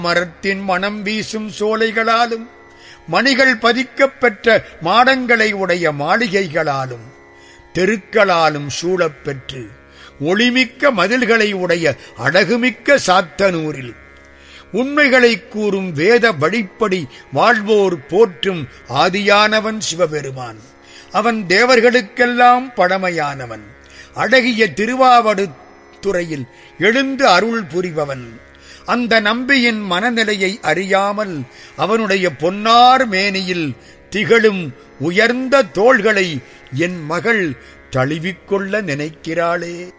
மரத்தின் மனம் வீசும் சோலைகளாலும் மணிகள் பதிக்கப் பெற்ற மாடங்களை உடைய மாளிகைகளாலும் தெருக்களாலும் சூழப் பெற்று ஒளிமிக்க மதில்களை உடைய அழகுமிக்க சாத்தனூரில் உண்மைகளை கூறும் வேத வழிப்படி வாழ்வோர் போற்றும் ஆதியானவன் சிவபெருமான் அவன் தேவர்களுக்கெல்லாம் பழமையானவன் அழகிய திருவாவடுதுறையில் எழுந்து அருள் புரிபவன் அந்த நம்பியின் மனநிலையை அறியாமல் அவனுடைய பொன்னார் மேனியில் திகழும் உயர்ந்த தோள்களை என் மகள் தழுவிக்கொள்ள நினைக்கிறாளே